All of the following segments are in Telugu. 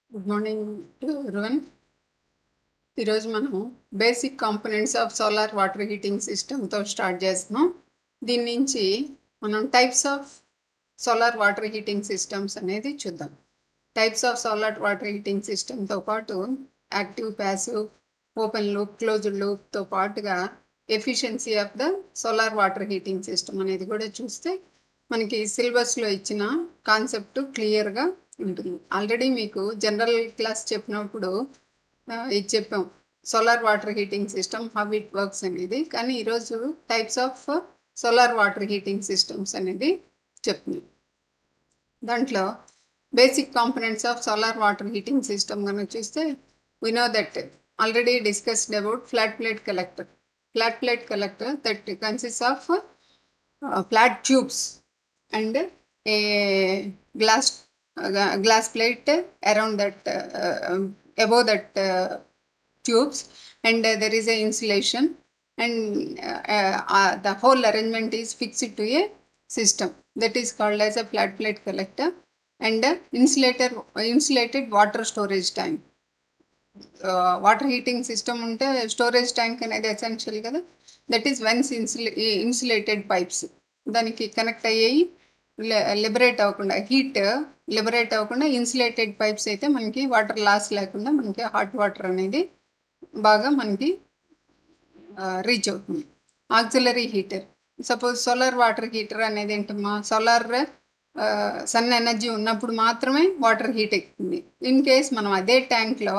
గుడ్ మార్నింగ్ టు ఎవరివన్ ఈరోజు మనం basic components of solar water heating సిస్టమ్తో స్టార్ట్ చేస్తున్నాం దీని నుంచి మనం types of solar water heating systems అనేది చూద్దాం types of solar water heating సిస్టమ్తో పాటు active passive open loop closed లూప్తో పాటుగా efficiency of the solar water heating system అనేది కూడా చూస్తే మనకి సిలబస్లో ఇచ్చిన కాన్సెప్ట్ క్లియర్గా ఉంటుంది ఆల్రెడీ మీకు జనరల్ క్లాస్ చెప్పినప్పుడు ఆ, ఇది చెప్పాం solar water heating system how it works అనేది కానీ ఈరోజు types of solar water heating systems అనేది చెప్తుంది దాంట్లో basic components of solar water heating system కనుక చూస్తే we know that already discussed about flat plate collector. Flat plate collector that consists of uh, flat tubes and a glass uh, glass plate around that uh, um, above that uh, tubes and uh, there is a insulation and uh, uh, the whole arrangement is fixed to a system that is called as a flat plate collector and uh, insulator insulated water storage tank water heating system ఉంటే స్టోరేజ్ ట్యాంక్ అనేది ఎసెన్షియల్ కదా that is vents insulate insulated pipes దానికి కనెక్ట్ అయ్యాయి లిబరేట్ అవ్వకుండా హీట్ లిబరేట్ అవ్వకుండా ఇన్సులేటెడ్ పైప్స్ అయితే మనకి వాటర్ లాస్ లేకుండా మనకి హాట్ వాటర్ అనేది బాగా మనకి రీచ్ అవుతుంది auxiliary heater suppose solar water heater అనేది ఏంటమ్మా సోలార్ సన్ ఎనర్జీ ఉన్నప్పుడు మాత్రమే వాటర్ హీట్ ఎక్కుతుంది ఇన్ కేస్ మనం అదే ట్యాంక్లో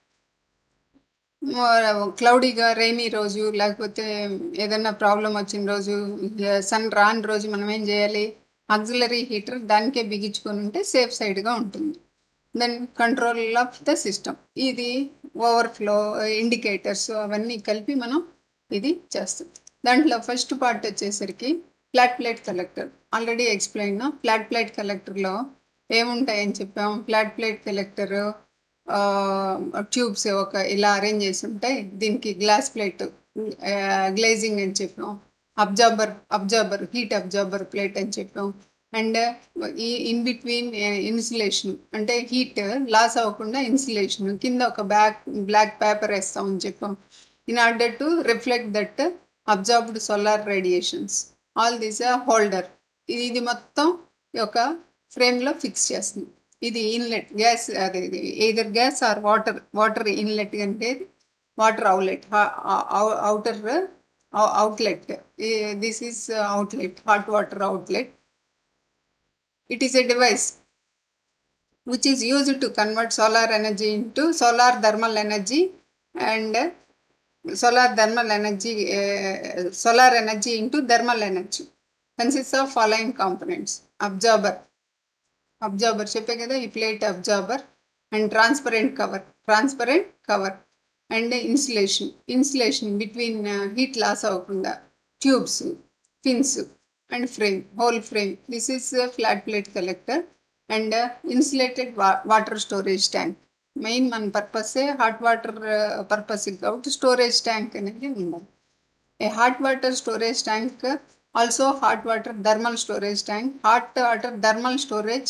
క్లౌడీగా రైనీ రోజు లేకపోతే ఏదైనా ప్రాబ్లం వచ్చిన రోజు సన్ రాని రోజు మనం ఏం చేయాలి ఆక్సిలరీ హీటర్ దానికే బిగించుకొని ఉంటే సేఫ్ సైడ్గా ఉంటుంది then control of the system ఇది ఓవర్ఫ్లో ఇండికేటర్స్ అవన్నీ కలిపి మనం ఇది చేస్తాం దాంట్లో ఫస్ట్ పార్ట్ వచ్చేసరికి flat plate collector already explain flat plate కలెక్టర్లో ఏముంటాయని చెప్పాం ఫ్లాట్ ప్లేట్ కలెక్టర్ ట్యూబ్స్ ఒక ఇలా అరేంజ్ చేసి ఉంటాయి దీనికి గ్లాస్ ప్లేట్ గ్లేజింగ్ అని చెప్పాం absorber absorber heat absorber plate అని చెప్పాం అండ్ ఈ ఇన్ బిట్వీన్ ఇన్సులేషన్ అంటే హీట్ లాస్ అవ్వకుండా ఇన్సులేషన్ కింద ఒక బ్యాక్ బ్లాక్ పేపర్ వేస్తామని చెప్పాం in order to reflect that absorbed solar radiations all this holder ఇది ఇది మొత్తం ఒక ఫ్రేమ్లో ఫిక్స్ చేస్తుంది ఇది ఇన్లెట్ గ్యాస్ అది either gas or water water inlet అంటే water outlet outer outlet this is outlet hot water outlet it is a device which is used to convert solar energy into solar thermal energy and uh, solar thermal energy uh, solar energy into thermal energy consists of following components absorber absorber చెప్పే కదా ఈ plate absorber and transparent cover transparent cover and insulation insulation between heat loss అవ్వకుండా tubes fins and frame, whole frame. This is a flat plate collector and uh, insulated wa- water storage tank. Main మన పర్పసే హాట్ వాటర్ పర్పస్ కాబట్టి స్టోరేజ్ ట్యాంక్ అనేది ఉండాలి a hot water storage tank also hot water thermal storage tank hot water thermal storage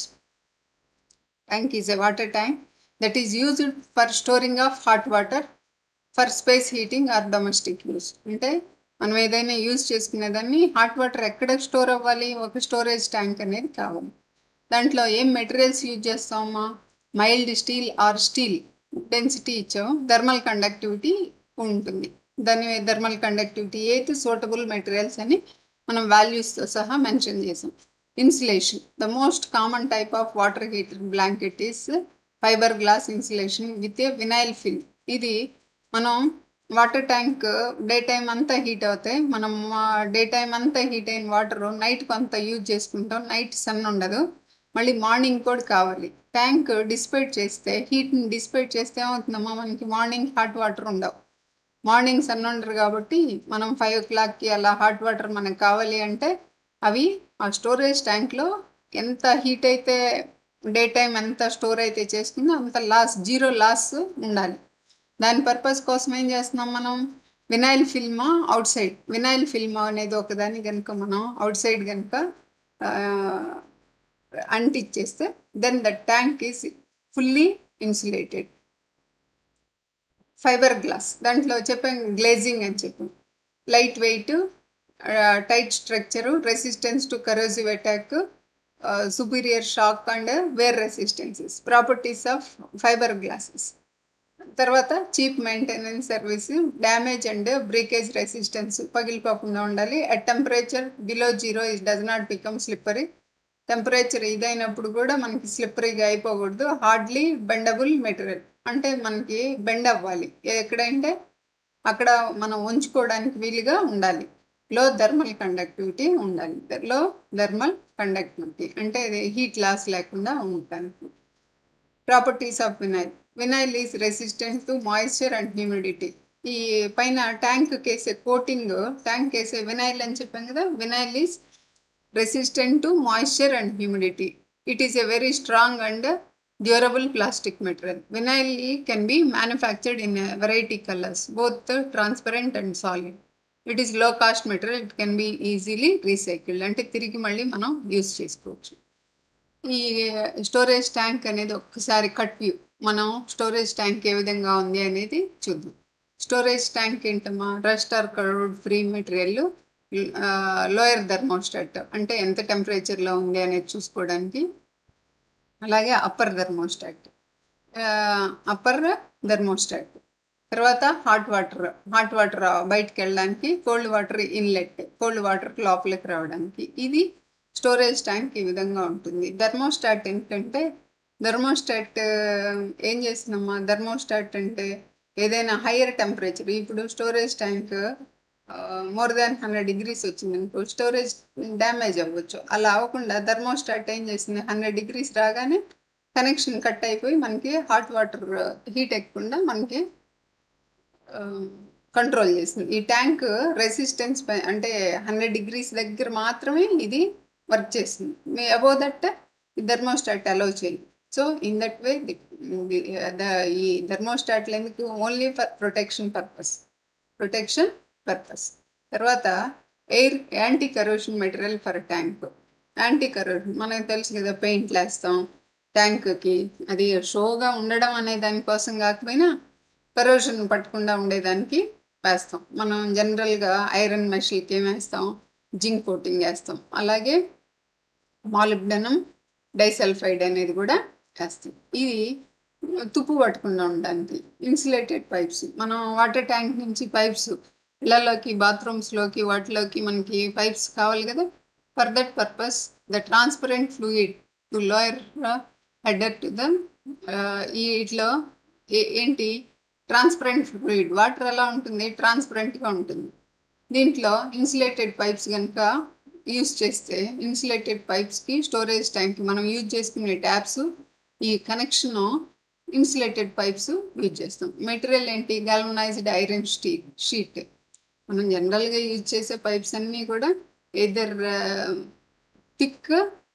tank is a water tank that is used for storing of hot water for space heating or domestic use అంటే మనం ఏదైనా యూజ్ చేసుకునేదాన్ని హాట్ వాటర్ ఎక్కడ స్టోర్ అవ్వాలి ఒక స్టోరేజ్ ట్యాంక్ అనేది కావాలి దాంట్లో ఏం మెటీరియల్స్ యూజ్ చేస్తామా mild steel or steel density ఇచ్చాము థర్మల్ కండక్టివిటీ ఉంటుంది దాని థర్మల్ కండక్టివిటీ ఏది సూటబుల్ మెటీరియల్స్ అని మనం వాల్యూస్తో సహా మెన్షన్ చేసాం insulation the most common type of water heater blanket is fibre glass insulation with a vinyl fill ఇది మనం వాటర్ ట్యాంక్ డే టైం అంతా హీట్ అవుతాయి మనం డే టైం అంతా హీట్ అయిన వాటర్ నైట్కి అంతా యూజ్ చేసుకుంటాం నైట్ సన్ ఉండదు మళ్ళీ మార్నింగ్ కూడా కావాలి ట్యాంక్ డిస్పేట్ చేస్తే హీట్ని డిస్పేట్ చేస్తే ఏమవుతుందమ్మా మనకి మార్నింగ్ హాట్ వాటర్ ఉండవు మార్నింగ్ సన్ ఉండరు కాబట్టి మనం ఫైవ్ ఓ క్లాక్కి అలా హాట్ వాటర్ మనకు కావాలి అంటే అవి ఆ స్టోరేజ్ ట్యాంక్లో ఎంత హీట్ అయితే డే టైం ఎంత స్టోర్ అయితే చేసుకుందో అంత లాస్ జీరో లాస్ ఉండాలి దాని పర్పస్ కోసం ఏం చేస్తున్నాం మనం vinyl film outside vinyl film అనేది ఒకదాన్ని కనుక మనం అవుట్ సైడ్ కనుక అంటిచ్చేస్తే then the tank is fully insulated fibre glass దాంట్లో చెప్పాం గ్లేజింగ్ అని చెప్పాం light weight tight structure resistance to corrosive attack superior shock and wear resistances properties of fibre glasses తర్వాత cheap maintenance service damage and breakage resistance పగిలిపోకుండా ఉండాలి at temperature below zero is does not become slippery temperature ఇదైనప్పుడు కూడా మనకి స్లిప్పరీగా అయిపోకూడదు హార్డ్లీ బెండబుల్ మెటీరియల్ అంటే మనకి బెండ్ అవ్వాలి ఎక్కడంటే అక్కడ మనం ఉంచుకోవడానికి వీలుగా ఉండాలి లో థర్మల్ కండక్టివిటీ ఉండాలి లో థర్మల్ కండక్టివిటీ అంటే అది హీట్ లాస్ లేకుండా ఉండటానికి properties of vinyl vinyl is resistant to moisture and humidity ఈ పైన ట్యాంక్ కేసే కోటింగ్ ట్యాంక్ కేసే వినైల్ అని చెప్పాం కదా vinyl is resistant to moisture and humidity it is a very strong and durable plastic material vinyl can be manufactured in variety colours both transparent and solid it is low cost material it can be easily recycled అంటే తిరిగి మళ్ళీ మనం యూస్ చేసుకోవచ్చు ఈ స్టోరేజ్ ట్యాంక్ అనేది ఒక్కసారి కట్ వ్యూ మనం స్టోరేజ్ ట్యాంక్ ఏ విధంగా ఉంది అనేది చూద్దాం స్టోరేజ్ ట్యాంక్ ఏంటమ్మా rust or corrode free material lower thermostat అంటే ఎంత టెంపరేచర్లో ఉంది అనేది చూసుకోవడానికి అలాగే అప్పర్ థర్మోస్టాట్ అప్పర్ థర్మోస్టాట్ తర్వాత హాట్ వాటర్ హాట్ వాటర్ బయటకు వెళ్ళడానికి cold water inlet cold water లోపలికి రావడానికి ఇది స్టోరేజ్ ట్యాంక్ ఈ విధంగా ఉంటుంది థర్మోస్టాట్ ఏంటంటే థర్మోస్టాట్ ఏం చేస్తున్నామా థర్మోస్టాట్ అంటే ఏదైనా హయ్యర్ టెంపరేచర్ ఇప్పుడు storage tank more than hundred degrees వచ్చింది అనుకో స్టోరేజ్ డ్యామేజ్ అవ్వచ్చు అలా అవ్వకుండా థర్మోస్టాట్ ఏం చేసింది హండ్రెడ్ డిగ్రీస్ రాగానే కనెక్షన్ కట్ అయిపోయి మనకి హాట్ వాటర్ హీట్ ఎక్కకుండా మనకి కంట్రోల్ చేస్తుంది ఈ ట్యాంక్ రెసిస్టెన్స్ అంటే హండ్రెడ్ డిగ్రీస్ దగ్గర మాత్రమే ఇది వర్క్ చేస్తుంది అబౌవ్ దట్ థర్మోస్టాట్ అలౌ చేయాలి సో ఇన్ దట్ వే ఈ థర్మోస్టాట్లు ఎందుకు only for protection purpose protection purpose తర్వాత air anti corrosion material for tank anti corrosion మనకు తెలుసు కదా పెయింట్లు వేస్తాం ట్యాంక్కి అది షోగా ఉండడం అనే దానికోసం కాకపోయినా కరోషన్ పట్టకుండా ఉండేదానికి వేస్తాం మనం జనరల్గా ఐరన్ మెషిల్కి ఏం వేస్తాం జింక్ కోటింగ్ వేస్తాం అలాగే మాలిబ్డనం డైసల్ఫైడ్ అనేది కూడా వేస్తాం ఇది తుప్పు పట్టకుండా ఉండడానికి ఇన్సులేటెడ్ పైప్స్ మనం వాటర్ ట్యాంక్ నుంచి పైప్స్ ఇళ్లలోకి బాత్రూమ్స్లోకి వాటిలోకి మనకి పైప్స్ కావాలి కదా for that purpose the transparent fluid to lower header to the ఈ ఇట్లో ఏంటి ట్రాన్స్పరెంట్ ఫ్లూయిడ్ వాటర్ ఎలా ఉంటుంది ట్రాన్స్పరెంట్గా ఉంటుంది దీంట్లో ఇన్సులేటెడ్ పైప్స్ కనుక యూస్ చేస్తే ఇన్సులేటెడ్ పైప్స్కి స్టోరేజ్ ట్యాంక్ మనం యూజ్ చేసుకునే ట్యాప్స్ ఈ కనెక్షన్ ఇన్సులేటెడ్ పైప్స్ యూజ్ చేస్తాం మెటీరియల్ ఏంటి గాల్వనైజ్డ్ ఐరన్ స్టీల్ షీట్ మనం జనరల్గా యూజ్ చేసే పైప్స్ అన్నీ కూడా either thick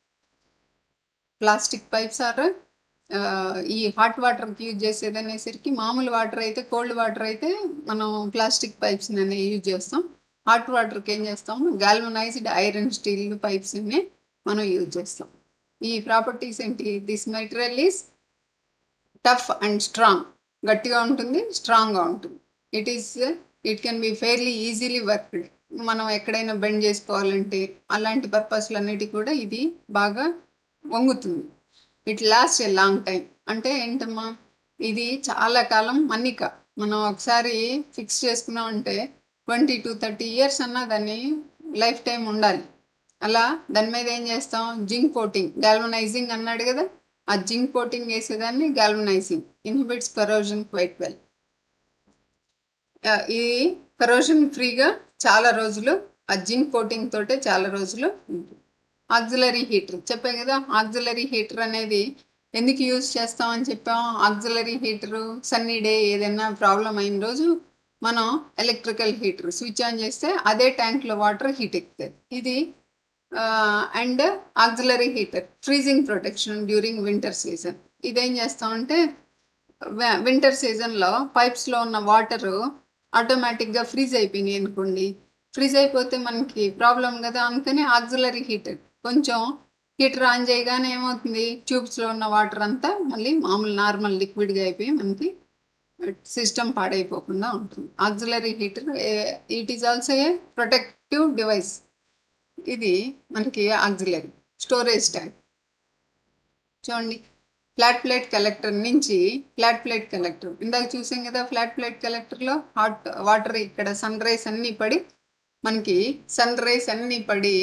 plastic pipes or ఈ హాట్ వాటర్కి యూజ్ చేసేది అనేసరికి మామూలు వాటర్ అయితే కోల్డ్ వాటర్ అయితే మనం ప్లాస్టిక్ పైప్స్ అనే యూజ్ చేస్తాం హాట్ వాటర్కి ఏం చేస్తాం గాల్వనైజ్డ్ ఐరన్ స్టీల్ పైప్స్ని మనం యూజ్ చేస్తాం ఈ ప్రాపర్టీస్ ఏంటి this material is tough and strong గట్టిగా ఉంటుంది స్ట్రాంగ్గా ఉంటుంది it is it can be fairly easily worked మనం ఎక్కడైనా బెండ్ చేసుకోవాలంటే అలాంటి పర్పస్లు అన్నిటికీ కూడా ఇది బాగా వంగుతుంది it last a long time అంటే ఏంటమ్మా ఇది చాలా కాలం మన్నిక మనం ఒకసారి ఫిక్స్ చేసుకున్నామంటే ట్వంటీ టు థర్టీ ఇయర్స్ అన్నా దాన్ని లైఫ్ టైం ఉండాలి అలా దాని మీద ఏం చేస్తాం జింక్ కోటింగ్ గాల్వనైజింగ్ అన్నాడు కదా ఆ జింక్ కోటింగ్ వేసేదాన్ని galvanising inhibits corrosion quite well ఇది కరోజన్ ఫ్రీగా చాలా రోజులు ఆ జింక్ కోటింగ్ తోటే చాలా రోజులు ఉంటుంది ఆక్సిలరీ హీటర్ చెప్పే కదా ఆక్సిలరీ హీటర్ అనేది ఎందుకు యూజ్ చేస్తామని చెప్పాం ఆక్సిలరీ హీటరు సన్నీ డే ఏదైనా ప్రాబ్లం అయిన రోజు మనం ఎలక్ట్రికల్ హీటర్ స్విచ్ ఆన్ చేస్తే అదే ట్యాంక్లో వాటర్ హీట్ ఎక్కుతుంది ఇది and auxiliary heater freezing protection during winter season ఇదేం చేస్తామంటే వింటర్ సీజన్లో పైప్స్లో ఉన్న వాటరు ఆటోమేటిక్గా ఫ్రీజ్ అయిపోయినాయి అనుకోండి ఫ్రీజ్ అయిపోతే మనకి ప్రాబ్లం కదా అందుకని ఆక్సిలరీ హీటర్ కొంచెం హీటర్ ఆన్ చేయగానే ఏమవుతుంది ట్యూబ్స్లో ఉన్న వాటర్ అంతా మళ్ళీ మామూలు నార్మల్ లిక్విడ్గా అయిపోయి మనకి సిస్టమ్ పాడైపోకుండా ఉంటుంది auxiliary heater it is also a protective device ఇది మనకి ఆక్సిలరీ స్టోరేజ్ ట్యాంక్ చూడండి ఫ్లాట్ ప్లేట్ కలెక్టర్ నుంచి ఫ్లాట్ ప్లేట్ కలెక్టర్ ఇందాక చూసాం కదా ఫ్లాట్ ప్లేట్ కలెక్టర్లో హాట్ వాటర్ ఇక్కడ సన్ రైస్ అన్నీ పడి మనకి సన్ రైస్ అన్నీ పడి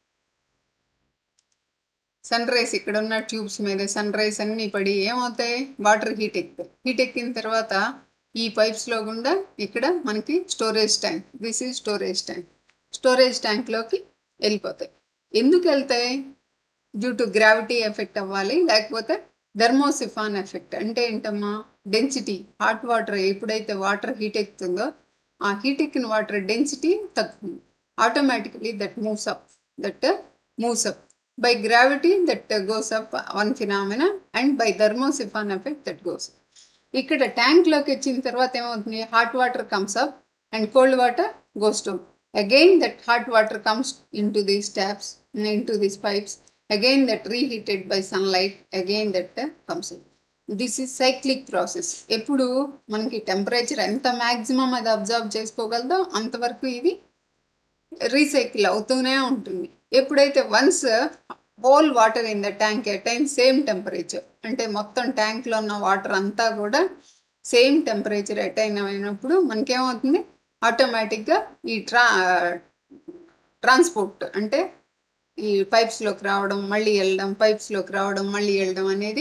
సన్ రైస్ ఇక్కడ ఉన్న ట్యూబ్స్ మీద సన్ రైస్ అన్నీ పడి ఏమవుతాయి వాటర్ హీట్ ఎక్కుతాయి హీట్ ఎక్కిన తర్వాత ఈ పైప్స్లో గుండా ఇక్కడ మనకి storage tank this is storage tank storage ట్యాంక్లోకి వెళ్ళిపోతాయి ఎందుకు వెళ్తాయి డ్యూ టు గ్రావిటీ ఎఫెక్ట్ అవ్వాలి లేకపోతే థర్మోసిఫాన్ ఎఫెక్ట్ అంటే ఏంటమ్మా డెన్సిటీ హాట్ వాటర్ ఎప్పుడైతే వాటర్ హీట్ ఎక్కుతుందో ఆ హీట్ ఎక్కిన వాటర్ డెన్సిటీ తగ్గుతుంది automatically that moves up that moves up by gravity that goes up one phenomena and by thermosiphon effect that goes ఇక్కడ ట్యాంక్లోకి వచ్చిన తర్వాత ఏమవుతుంది hot water comes up and cold water goes to again that hot water comes in to these taps in to these pipes again that reheated by sunlight again that uh, comes in this is cyclic process ఎప్పుడు మనకి టెంపరేచర్ ఎంత మ్యాక్సిమం అది అబ్జర్వ్ చేసుకోగలదో అంతవరకు ఇది రీసైకిల్ అవుతూనే ఉంటుంది ఎప్పుడైతే once whole water in the tank attain same temperature అంటే మొత్తం ట్యాంక్లో ఉన్న వాటర్ అంతా కూడా సేమ్ టెంపరేచర్ అటైన్ అయినప్పుడు మనకేమవుతుంది ఆటోమేటిక్గా ఈ ట్రా ట్రాన్స్పోర్ట్ అంటే ఈ పైప్స్లోకి రావడం మళ్ళీ వెళ్ళడం పైప్స్లోకి రావడం మళ్ళీ వెళ్ళడం అనేది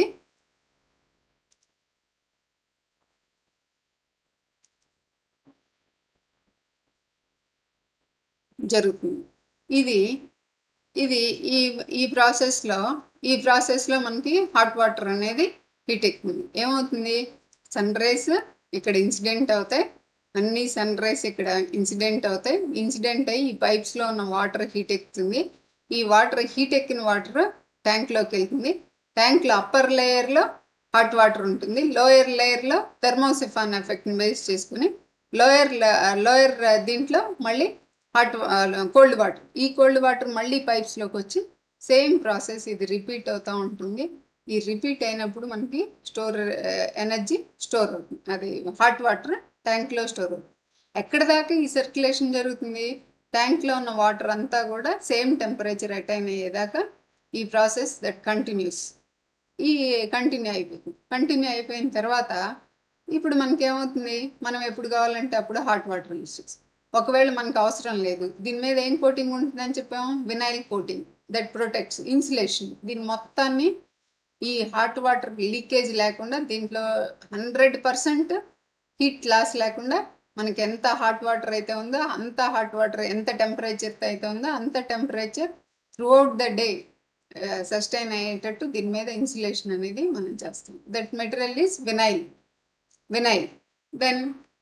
జరుగుతుంది ఇది ఇది ఈ ఈ ప్రాసెస్లో ఈ ప్రాసెస్లో మనకి హాట్ వాటర్ అనేది హీట్ ఎక్కుతుంది ఏమవుతుంది సన్ రైస్ ఇక్కడ ఇన్సిడెంట్ అవుతాయి అన్ని సన్ రైస్ ఇక్కడ ఇన్సిడెంట్ అవుతాయి ఇన్సిడెంట్ అయ్యి ఈ పైప్స్లో ఉన్న వాటర్ హీట్ ఎక్కుతుంది ఈ వాటర్ హీట్ ఎక్కిన వాటర్ ట్యాంక్లోకి వెళ్తుంది ట్యాంక్లో అప్పర్ లేయర్లో హాట్ వాటర్ ఉంటుంది లోయర్ లేయర్లో థర్మోసిఫాన్ ఎఫెక్ట్ని బేస్ చేసుకుని లోయర్ లోయర్ దీంట్లో మళ్ళీ హాట్ కోల్డ్ వాటర్ ఈ కోల్డ్ వాటర్ మళ్ళీ పైప్స్లోకి వచ్చి సేమ్ ప్రాసెస్ ఇది రిపీట్ అవుతూ ఉంటుంది ఈ రిపీట్ అయినప్పుడు మనకి స్టోర్ ఎనర్జీ స్టోర్ అవుతుంది అది హాట్ వాటర్ ట్యాంక్లో స్టోర్ అవుతుంది ఎక్కడ దాకా ఈ సర్క్యులేషన్ జరుగుతుంది ట్యాంక్లో ఉన్న వాటర్ అంతా కూడా సేమ్ టెంపరేచర్ అటైన్ అయ్యేదాకా ఈ ప్రాసెస్ దట్ కంటిన్యూస్ ఈ కంటిన్యూ అయిపోయింది కంటిన్యూ అయిపోయిన తర్వాత ఇప్పుడు మనకేమవుతుంది మనం ఎప్పుడు కావాలంటే అప్పుడు హాట్ వాటర్ యూస్ చేస్తాం ఒకవేళ మనకు అవసరం లేదు దీని మీద ఏం కోటింగ్ ఉంటుందని చెప్పాము vinyl coating that protects insulation దీని మొత్తాన్ని ఈ హాట్ వాటర్ లీకేజ్ లేకుండా దీంట్లో హండ్రెడ్ పర్సెంట్ హీట్ లాస్ లేకుండా మనకి ఎంత హాట్ వాటర్ అయితే ఉందో అంత హాట్ వాటర్ ఎంత టెంపరేచర్ అయితే ఉందో అంత temperature throughout the day sustain అయ్యేటట్టు దీని మీద ఇన్సులేషన్ అనేది మనం చేస్తాం that material is vinyl vinyl then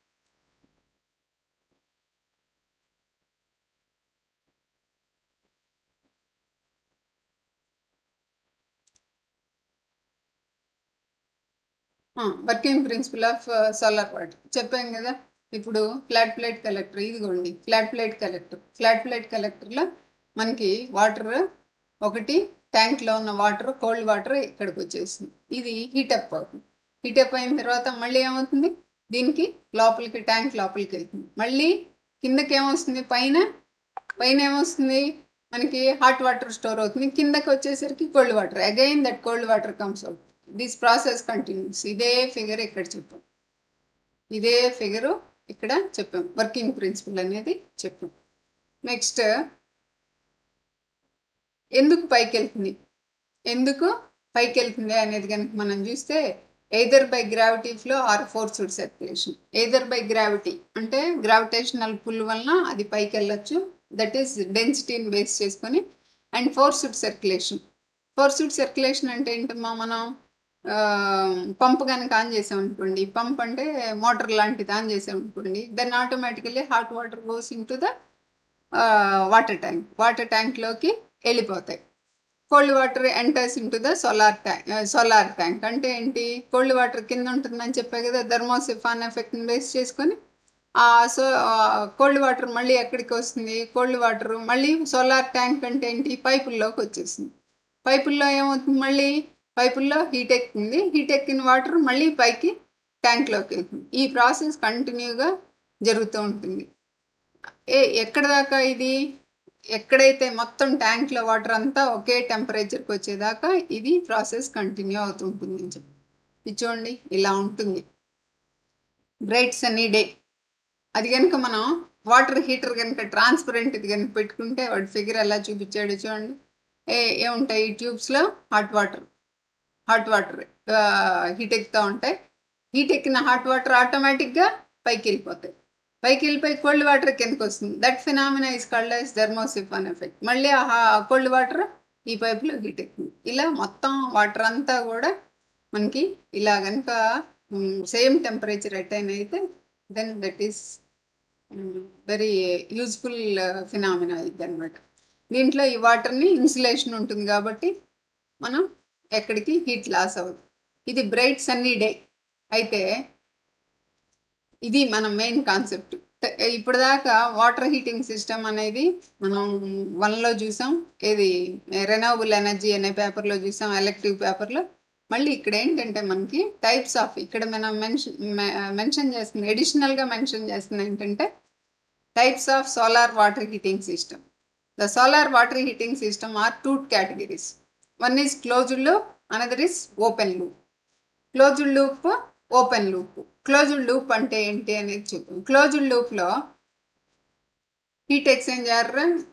working principle of solar water చెప్పాం కదా ఇప్పుడు ఫ్లాట్ ప్లేట్ కలెక్టర్ ఇదిగోండి flat plate collector flat plate కలెక్టర్లో మనకి వాటర్ ఒకటి ట్యాంక్లో ఉన్న వాటర్ కోల్డ్ వాటర్ ఇక్కడికి వచ్చేసింది ఇది హీటప్ అవుతుంది హీటప్ అయిన తర్వాత మళ్ళీ ఏమవుతుంది దీనికి లోపలికి ట్యాంక్ లోపలికి వెళ్తుంది మళ్ళీ కిందకి ఏమొస్తుంది పైన పైన ఏమొస్తుంది మనకి హాట్ వాటర్ స్టోర్ అవుతుంది కిందకి వచ్చేసరికి cold water again that cold water comes out this process continues ఇదే ఫిగర్ ఇక్కడ చెప్పాం ఇదే ఫిగరు ఇక్కడ చెప్పాం వర్కింగ్ ప్రిన్సిపల్ అనేది చెప్పాం నెక్స్ట్ ఎందుకు పైకి వెళ్తుంది ఎందుకు పైకి వెళ్తుంది అనేది కనుక మనం చూస్తే either by gravity flow or forced circulation either by gravity అంటే గ్రావిటేషనల్ పుల్ వలన అది పైకి వెళ్ళొచ్చు దట్ ఈస్ డెన్సిటీని బేస్ చేసుకొని and forced circulation forced circulation అంటే ఏంటమ్మా మనం పంప్ కనుక ఆన్ చేసాం అనుకోండి పంప్ అంటే మోటార్ లాంటిది ఆన్ చేసాం అనుకోండి then automatically hot water goes in to the water tank water ట్యాంక్లోకి వెళ్ళిపోతాయి cold water enters in to the solar tank solar tank అంటే ఏంటి కోల్డ్ వాటర్ కింద ఉంటుందని చెప్పే కదా థర్మోసిఫాన్ ఎఫెక్ట్ని బేస్ చేసుకొని ఆ సో కోల్డ్ వాటర్ మళ్ళీ ఎక్కడికి వస్తుంది కోల్డ్ వాటర్ మళ్ళీ సోలార్ ట్యాంక్ అంటే ఏంటి పైపుల్లోకి వచ్చేసింది పైపుల్లో ఏమవుతుంది మళ్ళీ పైపుల్లో హీట్ ఎక్కుతుంది హీట్ ఎక్కిన వాటర్ మళ్ళీ పైకి ట్యాంక్లోకి వెళ్తుంది ఈ ప్రాసెస్ కంటిన్యూగా జరుగుతూ ఉంటుంది ఏ ఎక్కడ దాకా ఇది ఎక్కడైతే మొత్తం ట్యాంక్లో వాటర్ అంతా ఒకే టెంపరేచర్కి వచ్చేదాకా ఇది ప్రాసెస్ కంటిన్యూ అవుతుంటుంది అని చెప్పి ఇది చూడండి ఇలా ఉంటుంది బ్రైట్ సన్నీ డే అది కనుక మనం వాటర్ హీటర్ కనుక ట్రాన్స్పరెంట్ ఇది కనుక పెట్టుకుంటే వాడి ఫిగర్ ఎలా చూపించాడు చూడండి ఏ ఏముంటాయి ఈ ట్యూబ్స్లో hot water hot water heat ఎక్కుతూ ఉంటాయి హీట్ ఎక్కిన హాట్ వాటర్ ఆటోమేటిక్గా పైకి వెళ్ళిపోతాయి పైకి వెళ్ళిపోయి కోల్డ్ వాటర్ కిందకి వస్తుంది that phenomena is called as thermosiphon effect మళ్ళీ ఆ కోల్డ్ వాటర్ ఈ పైపులో హీట్ ఎక్కుతుంది ఇలా మొత్తం వాటర్ అంతా కూడా మనకి ఇలా కనుక సేమ్ టెంపరేచర్ అటైన్ అయితే then that is very useful phenomena ఇది అనమాట దీంట్లో ఈ వాటర్ని ఇన్సులేషన్ ఉంటుంది కాబట్టి మనం ఎక్కడికి హీట్ లాస్ అవ్వదు ఇది బ్రైట్ సన్నీ డే అయితే ఇది మన మెయిన్ కాన్సెప్ట్ ఇప్పుడు దాకా వాటర్ హీటింగ్ సిస్టమ్ అనేది మనం వన్లో చూసాం ఏది రెనవబుల్ ఎనర్జీ అనే పేపర్లో చూసాం ఎలక్టివ్ పేపర్లో మళ్ళీ ఇక్కడ ఏంటంటే మనకి టైప్స్ ఆఫ్ ఇక్కడ మనం మెన్షన్ మెన్షన్ చేస్తుంది ఎడిషనల్గా మెన్షన్ చేస్తుంది ఏంటంటే types of solar water heating system the solar water heating system are two categories one is closed loop another is open loop closed loop open loop closed loop అంటే ఏంటి అనేది చూద్దాం క్లోజ్డ్ లూప్లో హీట్ ఎక్స్చేంజర్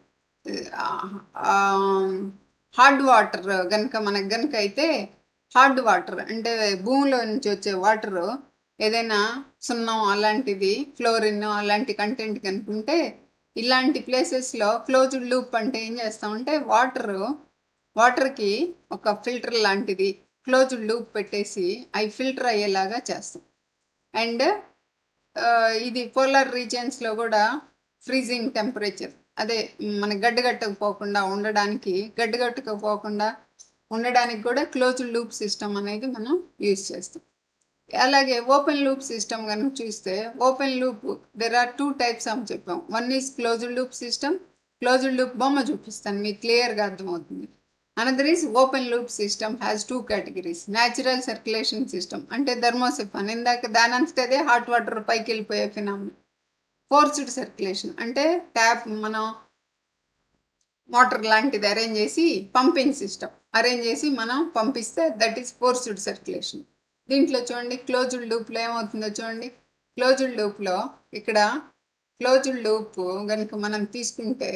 హార్డ్ వాటర్ కనుక మనకు కనుక అయితే హార్డ్ వాటర్ అంటే భూమిలో నుంచి వచ్చే వాటర్ ఏదైనా సున్నం అలాంటిది ఫ్లోరిన్ అలాంటి కంటెంట్ కనుకుంటే ఇలాంటి ప్లేసెస్లో క్లోజ్డ్ లూప్ అంటే ఏం చేస్తామంటే వాటర్ వాటర్కి ఒక ఫిల్టర్ లాంటిది క్లోజ్డ్ లూప్ పెట్టేసి అవి ఫిల్టర్ అయ్యేలాగా చేస్తాం అండ్ ఇది పోలార్ రీజియన్స్లో కూడా ఫ్రీజింగ్ టెంపరేచర్ అదే మన గడ్డగట్టకపోకుండా ఉండడానికి గడ్డగట్టకపోకుండా ఉండడానికి కూడా క్లోజ్డ్ లూప్ సిస్టమ్ అనేది మనం యూజ్ చేస్తాం అలాగే ఓపెన్ లూప్ సిస్టమ్ కనుక చూస్తే open loop there are two types అని చెప్పాం one is closed loop system closed loop బొమ్మ చూపిస్తాను మీకు క్లియర్గా అర్థమవుతుంది another is open loop system has two categories natural circulation system అంటే థర్మోసిఫాన్ ఇందాక దాని అంతదే హాట్ వాటర్ పైకి వెళ్ళిపోయే ఫినామినా ఫోర్స్డ్ సర్క్యులేషన్ అంటే ట్యాప్ మనం మోటార్ లాంటిది అరేంజ్ చేసి పంపింగ్ సిస్టమ్ అరేంజ్ చేసి మనం పంపిస్తే దట్ ఈస్ ఫోర్స్డ్ సర్క్యులేషన్ దీంట్లో చూడండి క్లోజ్డ్ లూప్లో ఏమవుతుందో చూడండి క్లోజ్డ్ లూప్లో ఇక్కడ క్లోజ్డ్ లూప్ కనుక మనం తీసుకుంటే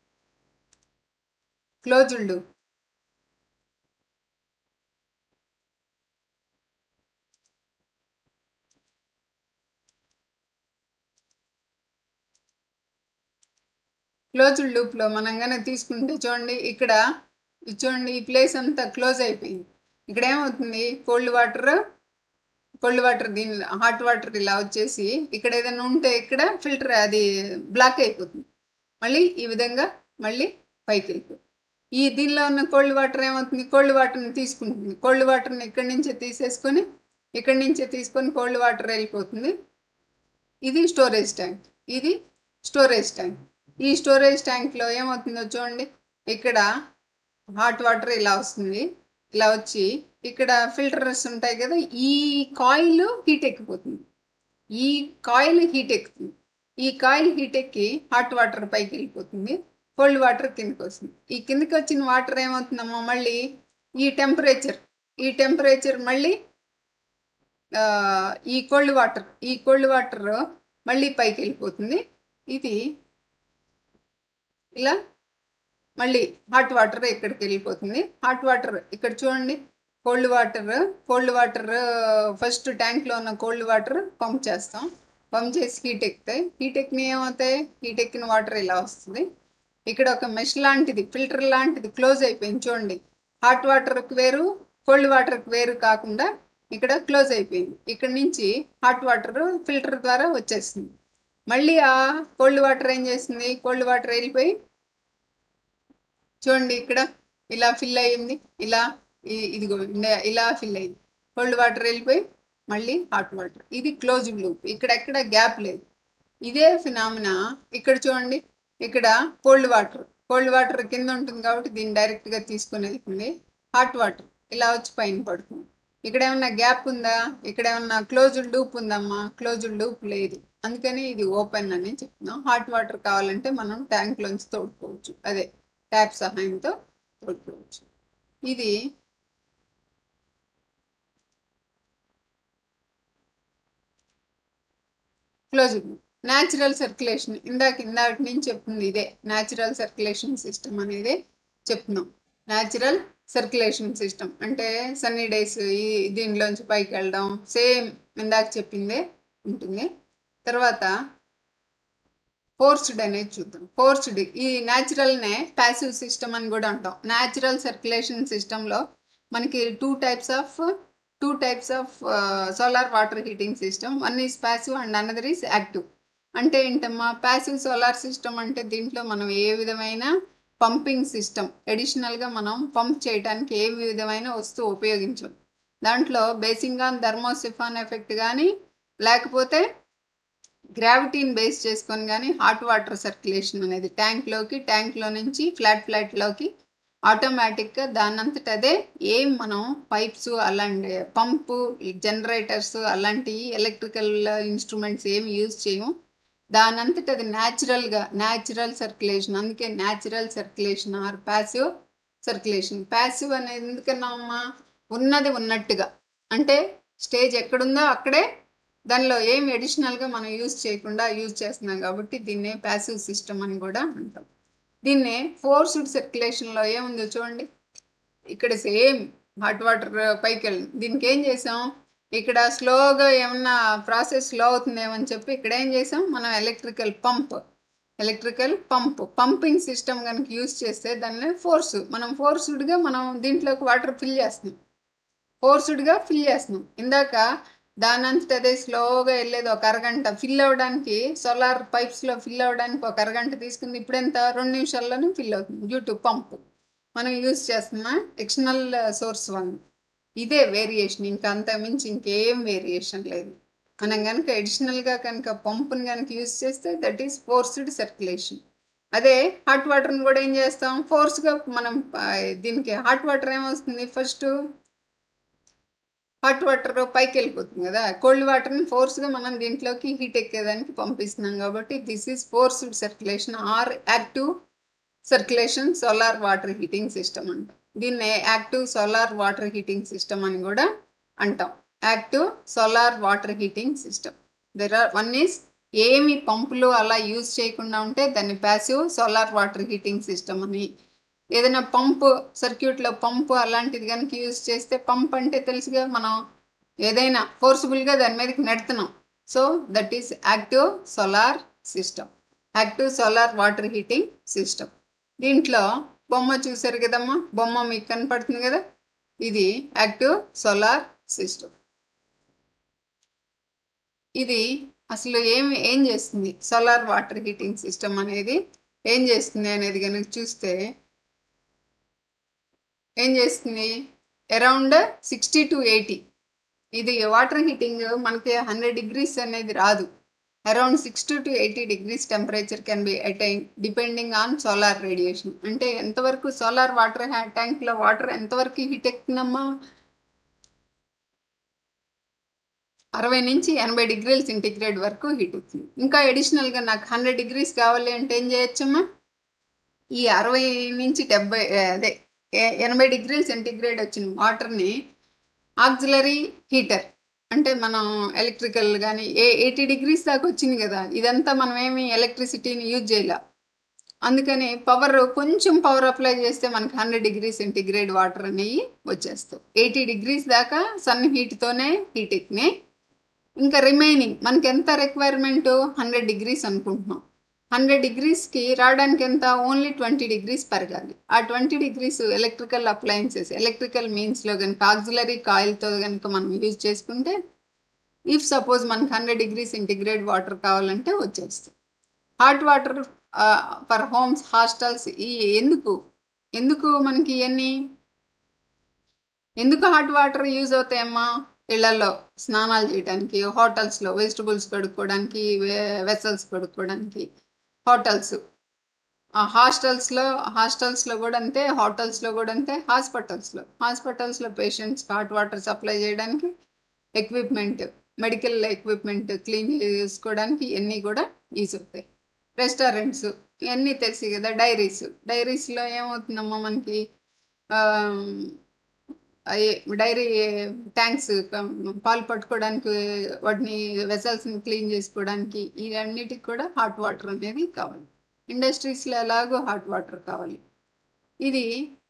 క్లోజ్డ్ లూప్ క్లోజ్డ్ లూప్లో మనం కనుక తీసుకుంటే చూడండి ఇక్కడ ఇది చూడండి ఈ ప్లేస్ అంతా క్లోజ్ అయిపోయింది ఇక్కడ ఏమవుతుంది కోల్డ్ వాటర్ కోల్డ్ వాటర్ దీని హాట్ వాటర్ ఇలా వచ్చేసి ఇక్కడ ఏదైనా ఉంటే ఇక్కడ ఫిల్టర్ అది బ్లాక్ అయిపోతుంది మళ్ళీ ఈ విధంగా మళ్ళీ పైకి వెళ్ళిపోతుంది ఈ దీనిలో ఉన్న కోల్డ్ వాటర్ ఏమవుతుంది కోల్డ్ వాటర్ని తీసుకుంటుంది కోల్డ్ వాటర్ని ఇక్కడి నుంచే తీసేసుకొని ఇక్కడి నుంచే తీసుకొని కోల్డ్ వాటర్ వెళ్ళిపోతుంది ఇది స్టోరేజ్ ట్యాంక్ ఇది స్టోరేజ్ ట్యాంక్ ఈ స్టోరేజ్ ట్యాంక్లో ఏమవుతుందో చూడండి ఇక్కడ హాట్ వాటర్ ఇలా వస్తుంది ఇలా వచ్చి ఇక్కడ ఫిల్టర్స్ ఉంటాయి కదా ఈ కాయిల్ హీట్ ఎక్కిపోతుంది ఈ కాయిల్ హీట్ ఎక్కుతుంది ఈ కాయిల్ హీట్ ఎక్కి హాట్ వాటర్ పైకి వెళ్ళిపోతుంది కోల్డ్ వాటర్ కిందకి వస్తుంది ఈ కిందకి వచ్చిన వాటర్ ఏమవుతుందమ్మా మళ్ళీ ఈ టెంపరేచర్ ఈ టెంపరేచర్ మళ్ళీ ఈ కోల్డ్ వాటర్ ఈ కోల్డ్ వాటర్ మళ్ళీ పైకి వెళ్ళిపోతుంది ఇది ఇలా మళ్ళీ హాట్ వాటర్ ఇక్కడికి వెళ్ళిపోతుంది హాట్ వాటర్ ఇక్కడ చూడండి cold water cold water first ట్యాంక్లో ఉన్న కోల్డ్ వాటర్ పంప్ చేస్తాం పంప్ చేసి హీట్ ఎక్కుతాయి హీట్ ఎక్కిన ఏమవుతాయి హీట్ ఎక్కిన వాటర్ ఇలా వస్తుంది ఇక్కడ ఒక మెష్ లాంటిది ఫిల్టర్ లాంటిది క్లోజ్ అయిపోయింది చూడండి హాట్ వాటర్కి వేరు కోల్డ్ వాటర్కి వేరు కాకుండా ఇక్కడ క్లోజ్ అయిపోయింది ఇక్కడ నుంచి హాట్ వాటర్ ఫిల్టర్ ద్వారా వచ్చేస్తుంది మళ్ళీ ఆ కోల్డ్ వాటర్ ఏం చేస్తుంది కోల్డ్ వాటర్ వెళ్ళిపోయి చూడండి ఇక్కడ ఇలా ఫిల్ అయ్యింది ఇలా ఇదిగో ఇలా ఫిల్ అయింది కోల్డ్ వాటర్ వెళ్ళిపోయి మళ్ళీ హాట్ వాటర్ ఇది క్లోజ్డ్ లూప్ ఇక్కడ ఎక్కడ గ్యాప్ లేదు ఇదే ఫినామినా ఇక్కడ చూడండి ఇక్కడ కోల్డ్ వాటర్ కోల్డ్ వాటర్ కింద ఉంటుంది కాబట్టి దీన్ని డైరెక్ట్గా తీసుకుని వెళ్తుంది హాట్ వాటర్ ఇలా వచ్చి పైన పడుతుంది ఇక్కడ ఏమన్నా గ్యాప్ ఉందా ఇక్కడ ఏమన్నా క్లోజ్డ్ లూప్ ఉందమ్మా క్లోజ్డ్ లూప్ లేదు అందుకని ఇది ఓపెన్ అని చెప్తున్నాం హాట్ వాటర్ కావాలంటే మనం ట్యాంక్లోంచి తోడుకోవచ్చు అదే ట్యాప్ సహాయంతో తోడుకోవచ్చు ఇది క్లోజ్డ్ న్యాచురల్ సర్క్యులేషన్ ఇందాక ఇందాక నుంచి చెప్తుంది ఇదే న్యాచురల్ సర్క్యులేషన్ సిస్టమ్ అనేది చెప్తున్నాం న్యాచురల్ సర్క్యులేషన్ సిస్టమ్ అంటే సన్నీ డేస్ ఈ దీనిలోంచి పైకి వెళ్ళడం సేమ్ ఇందాక చెప్పిందే ఉంటుంది తర్వాత ఫోర్స్డ్ అనేది చూద్దాం ఫోర్స్డ్ ఈ న్యాచురల్నే ప్యాసివ్ సిస్టమ్ అని కూడా అంటాం న్యాచురల్ సర్క్యులేషన్ సిస్టంలో మనకి two types of two types of solar water heating system one is passive and another is active అంటే ఏంటమ్మా ప్యాసివ్ సోలార్ సిస్టమ్ అంటే దీంట్లో మనం ఏ విధమైన పంపింగ్ సిస్టమ్ అడిషనల్గా మనం పంప్ చేయడానికి ఏ విధమైన వస్తువు ఉపయోగించం దాంట్లో బేసింగ్గా థర్మోసిఫాన్ ఎఫెక్ట్ కానీ లేకపోతే గ్రావిటీని బేస్ చేసుకొని కానీ హాట్ వాటర్ సర్క్యులేషన్ అనేది ట్యాంక్లోకి ట్యాంక్లో నుంచి ఫ్లాట్ ఫ్లాట్లోకి ఆటోమేటిక్గా దానంతట అదే ఏం మనం పైప్స్ అలాంటి పంపు జనరేటర్స్ అలాంటి ఎలక్ట్రికల్ ఇన్స్ట్రుమెంట్స్ ఏమి యూజ్ చేయము దానంతట అది న్యాచురల్గా న్యాచురల్ సర్క్యులేషన్ అందుకే natural circulation or passive circulation passive అనేది ఎందుకన్నామమ్మా ఉన్నది ఉన్నట్టుగా అంటే స్టేజ్ ఎక్కడుందో అక్కడే దానిలో ఏం అడిషనల్గా మనం యూజ్ చేయకుండా యూజ్ చేస్తున్నాం కాబట్టి దీన్నే ప్యాసివ్ సిస్టమ్ అని కూడా అంటాం దీన్నే ఫోర్స్డ్ సర్క్యులేషన్లో ఏముందో చూడండి ఇక్కడ సేమ్ హాట్ వాటర్ పైకి వెళ్ళింది దీనికి ఏం చేసాం ఇక్కడ స్లోగా ఏమన్నా ప్రాసెస్ స్లో అవుతుందేమని చెప్పి ఇక్కడ ఏం చేసాం మనం electrical pump electrical pump pumping system కనుక యూజ్ చేస్తే దాన్ని ఫోర్స్ మనం ఫోర్స్డ్గా మనం దీంట్లోకి వాటర్ ఫిల్ చేస్తున్నాం ఫోర్స్డ్గా ఫిల్ చేస్తున్నాం ఇందాక దాని అంతట అదే స్లోగా వెళ్ళేది ఒక అరగంట ఫిల్ అవ్వడానికి సోలార్ పైప్స్లో ఫిల్ అవ్వడానికి ఒక అరగంట తీసుకుంది ఇప్పుడు ఎంత రెండు నిమిషాల్లోనే ఫిల్ అవుతుంది డ్యూ టు పంప్ మనం యూజ్ చేస్తున్న ఎక్స్టర్నల్ సోర్స్ వన్ ఇదే వేరియేషన్ ఇంకా అంత మించి ఇంకేం వేరియేషన్ లేదు మనం కనుక అడిషనల్గా కనుక పంపుని కనుక యూజ్ చేస్తే దట్ ఈస్ ఫోర్స్డ్ సర్క్యులేషన్ అదే హాట్ వాటర్ని కూడా ఏం చేస్తాం ఫోర్స్గా మనం ఆ, దీనికి హాట్ వాటర్ ఏమొస్తుంది ఫస్ట్ హాట్ వాటర్ పైకి వెళ్ళిపోతుంది కదా కోల్డ్ వాటర్ని ఫోర్స్గా మనం దీంట్లోకి హీట్ ఎక్కేదానికి పంపిస్తున్నాం కాబట్టి this is forced circulation or active circulation solar water heating system అంటాం దీన్నే active solar water heating system అని కూడా అంటాం active solar water heating system there are one is ఏమి పంపులు అలా యూజ్ చేయకుండా ఉంటే దాన్ని passive solar water heating system అని ఏదైనా పంపు సర్క్యూట్లో పంపు అలాంటిది కనుక యూజ్ చేస్తే పంప్ అంటే తెలుసుగా మనం ఏదైనా ఫోర్స్ఫుల్గా దాని మీదకి నెడుతున్నాం so that is active solar system active solar water heating system దీంట్లో బొమ్మ చూసారు కదమ్మా బొమ్మ మీకు కనపడుతుంది కదా ఇది యాక్టివ్ సోలార్ సిస్టమ్ ఇది అసలు ఏం ఏం చేస్తుంది సోలార్ వాటర్ హీటింగ్ సిస్టమ్ అనేది ఏం చేస్తుంది అనేది కనుక చూస్తే ఏం చేస్తుంది అరౌండ్ సిక్స్టీ టు ఎయిటీ ఇది వాటర్ హీటింగ్ మనకి హండ్రెడ్ డిగ్రీస్ అనేది రాదు around sixty to eighty degrees temperature can be attain depending on solar radiation అంటే ఎంతవరకు సోలార్ వాటర్ ట్యాంక్లో వాటర్ ఎంతవరకు హీట్ ఎక్కుతుందమ్మా అరవై నుంచి ఎనభై డిగ్రీల సెంటిగ్రేడ్ వరకు హీట్ అవుతుంది ఇంకా అడిషనల్గా నాకు హండ్రెడ్ డిగ్రీస్ కావాలి అంటే ఏం చేయొచ్చమ్మా ఈ అరవై నుంచి డెబ్బై ఏ, అదే ఏ- ఎనభై డిగ్రీల సెంటిగ్రేడ్ వచ్చిన వాటర్ని ఆక్సిలరీ హీటర్ అంటే మనం ఎలక్ట్రికల్ కానీ ఏ ఎయిటీ డిగ్రీస్ దాకా వచ్చింది కదా ఇదంతా మనం ఏమి ఎలక్ట్రిసిటీని యూజ్ చేయలే అందుకని పవర్ కొంచెం పవర్ అప్లై చేస్తే మనకి హండ్రెడ్ డిగ్రీ సెంటిగ్రేడ్ వాటర్ అనేవి వచ్చేస్తాయి ఎయిటీ డిగ్రీస్ దాకా సన్ హీట్తోనే హీట్ ఎక్కినాయి ఇంకా రిమైనింగ్ మనకి ఎంత రిక్వైర్మెంట్ హండ్రెడ్ డిగ్రీస్ అనుకుంటున్నాం హండ్రెడ్ డిగ్రీస్కి రావడానికి ఎంత ఓన్లీ ట్వంటీ డిగ్రీస్ పెరగాలి ఆ twenty degrees electrical appliances electrical మీన్స్లో కనుక ఆక్సిలరీ కాయిల్తో కనుక మనం యూజ్ చేసుకుంటే ఇఫ్ సపోజ్ మనకి హండ్రెడ్ డిగ్రీ సెంటిగ్రేడ్ వాటర్ కావాలంటే వచ్చేస్తుంది hot water for homes hostels ఈ ఎందుకు ఎందుకు మనకి ఇవన్నీ ఎందుకు హాట్ వాటర్ యూజ్ అవుతాయమ్మా ఇళ్లలో స్నానాలు చేయడానికి హోటల్స్లో వెజిటబుల్స్ కడుక్కోవడానికి వెసల్స్ కడుక్కోవడానికి హోటల్స్ హాస్టల్స్లో హాస్టల్స్లో కూడా అంతే హోటల్స్లో కూడా అంతే హాస్పిటల్స్లో హాస్పిటల్స్లో పేషెంట్స్కి హాట్ వాటర్ సప్లై చేయడానికి ఎక్విప్మెంట్ మెడికల్ ఎక్విప్మెంట్ క్లీన్ చేసుకోవడానికి ఇవన్నీ కూడా యూజ్ అవుతాయి రెస్టారెంట్స్ ఇవన్నీ తెలిసి కదా డైరీస్ డైరీస్లో ఏమవుతుందమ్మా మనకి డైరీ ట్యాంక్స్ పాలు పట్టుకోవడానికి వాటిని వెసల్స్ని క్లీన్ చేసుకోవడానికి ఇవన్నిటికి కూడా హాట్ వాటర్ అనేది కావాలి ఇండస్ట్రీస్లో ఎలాగో హాట్ వాటర్ కావాలి ఇది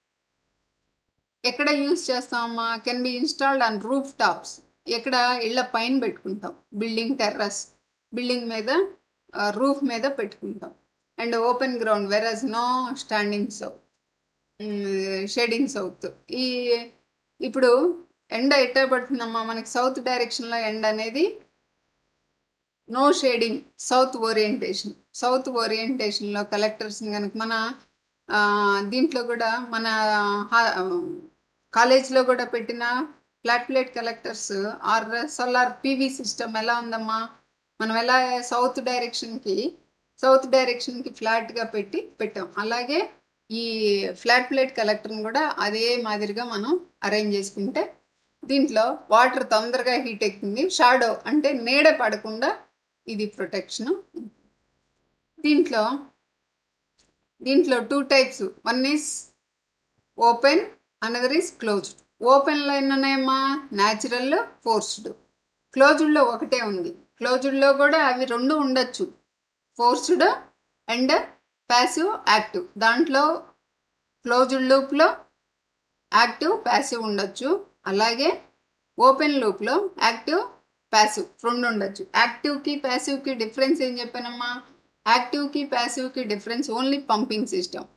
ఎక్కడ యూస్ చేస్తామమ్మా can be installed on roof tops ఎక్కడ ఇళ్ళ పైన పెట్టుకుంటాం బిల్డింగ్ టెర్రస్ బిల్డింగ్ మీద రూఫ్ మీద పెట్టుకుంటాం and open ground versus no standing south shading south ఈ ఇప్పుడు ఎండ ఎట్ట పడుతుందమ్మా మనకి సౌత్ డైరెక్షన్లో ఎండ అనేది no shading south orientation south ఓరియంటేషన్లో కలెక్టర్స్ కనుక మన దీంట్లో కూడా మన కాలేజ్లో కూడా పెట్టిన flat plate collectors or solar PV system ఎలా ఉందమ్మా మనం ఎలా సౌత్ డైరెక్షన్కి సౌత్ డైరెక్షన్కి ఫ్లాట్గా పెట్టి పెట్టాం అలాగే ఈ ఫ్లాట్ ప్లేట్ కలెక్టర్ని కూడా అదే మాదిరిగా మనం అరేంజ్ చేసుకుంటే దీంట్లో వాటర్ తొందరగా హీట్ ఎక్కుతుంది షాడో అంటే నీడ పడకుండా ఇది ప్రొటెక్షన్ దీంట్లో దీంట్లో two types one is open another is closed ఓపెన్లో ఎన్ని ఉన్నాయమ్మా న్యాచురల్ ఫోర్స్డ్ క్లోజ్డ్లో ఒకటే ఉంది క్లోజ్డ్లో కూడా అవి రెండు ఉండొచ్చు ఫోర్స్డ్ అండ్ ప్యాసివ్ యాక్టివ్ దాంట్లో క్లోజ్డ్ లూప్లో యాక్టివ్ ప్యాసివ్ ఉండొచ్చు అలాగే ఓపెన్ లూప్లో యాక్టివ్ ప్యాసివ్ రెండు ఉండొచ్చు యాక్టివ్కి ప్యాసివ్కి డిఫరెన్స్ ఏం చెప్పానమ్మా యాక్టివ్కి ప్యాసివ్కి difference only pumping system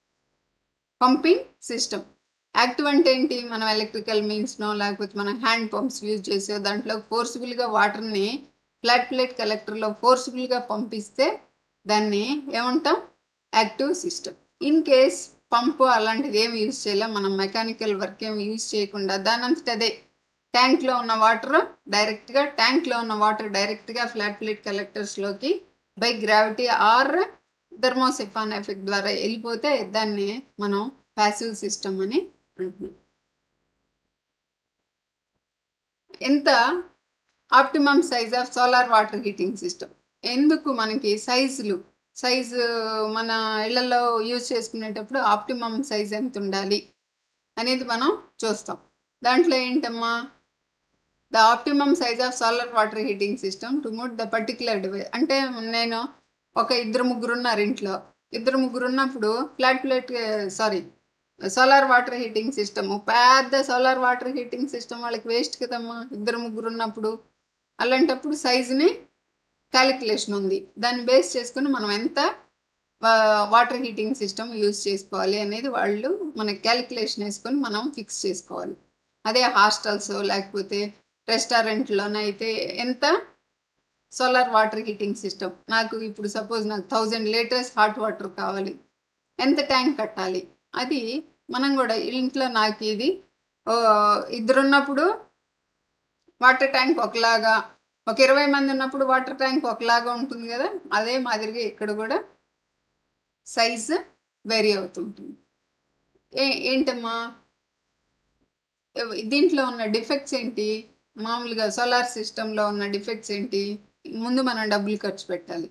pumping system active అంటే ఏంటి మనం ఎలక్ట్రికల్ మీన్స్నో లేకపోతే మనం హ్యాండ్ పంప్స్ యూజ్ చేసే దాంట్లో ఫోర్స్ఫుల్గా వాటర్ని ఫ్లాట్ ప్లేట్ కలెక్టర్లో ఫోర్స్ఫుల్గా పంపిస్తే దాన్ని ఏమంటాం active system in case pump అలాంటిది ఏమి యూజ్ చేయలే మనం మెకానికల్ వర్క్ ఏమి యూజ్ చేయకుండా దాని అంతట అదే ట్యాంక్లో ఉన్న వాటర్ డైరెక్ట్గా ట్యాంక్లో ఉన్న వాటర్ డైరెక్ట్గా ఫ్లాట్ ప్లేట్ కలెక్టర్స్లోకి by gravity or thermosiphon effect ద్వారా వెళ్ళిపోతే దాన్ని మనం ప్యాసివ్ సిస్టమ్ అని అంటున్నాం ఎంత optimum size of solar water heating system ఎందుకు మనకి సైజులు సైజు మన ఇళ్లలో యూజ్ చేసుకునేటప్పుడు ఆప్టిమమ్ సైజ్ ఎంత ఉండాలి అనేది మనం చూస్తాం దాంట్లో ఏంటమ్మా the optimum size of solar water heating system to mood the particular device అంటే నేను ఒక ఇద్దరు ముగ్గురు ఉన్నారు ఇంట్లో ఇద్దరు ముగ్గురు ఉన్నప్పుడు flat plate sorry solar water heating system పెద్ద సోలార్ వాటర్ హీటింగ్ సిస్టమ్ వాళ్ళకి వేస్ట్ కదమ్మా ఇద్దరు ముగ్గురు ఉన్నప్పుడు అలాంటప్పుడు సైజుని క్యాలిక్యులేషన్ ఉంది దాన్ని బేస్ చేసుకుని మనం ఎంత వాటర్ హీటింగ్ సిస్టమ్ యూజ్ చేసుకోవాలి అనేది వాళ్ళు మనకి క్యాలిక్యులేషన్ వేసుకొని మనం ఫిక్స్ చేసుకోవాలి అదే హాస్టల్స్ లేకపోతే రెస్టారెంట్లోనైతే ఎంత సోలార్ వాటర్ హీటింగ్ సిస్టమ్ నాకు ఇప్పుడు సపోజ్ నాకు థౌజండ్ లీటర్స్ హాట్ వాటర్ కావాలి ఎంత ట్యాంక్ కట్టాలి అది మనం కూడా ఇంట్లో నాకు ఇది ఇద్దరున్నప్పుడు వాటర్ ట్యాంక్ ఒకలాగా ఒక ఇరవై మంది ఉన్నప్పుడు వాటర్ ట్యాంక్ ఒకలాగా ఉంటుంది కదా అదే మాదిరిగా ఇక్కడ కూడా సైజ్ వేరీ అవుతుంటుంది ఏ ఏంటమ్మా దీంట్లో ఉన్న డిఫెక్ట్స్ ఏంటి మామూలుగా సోలార్ సిస్టంలో ఉన్న డిఫెక్ట్స్ ఏంటి ముందు మనం డబ్బులు ఖర్చు పెట్టాలి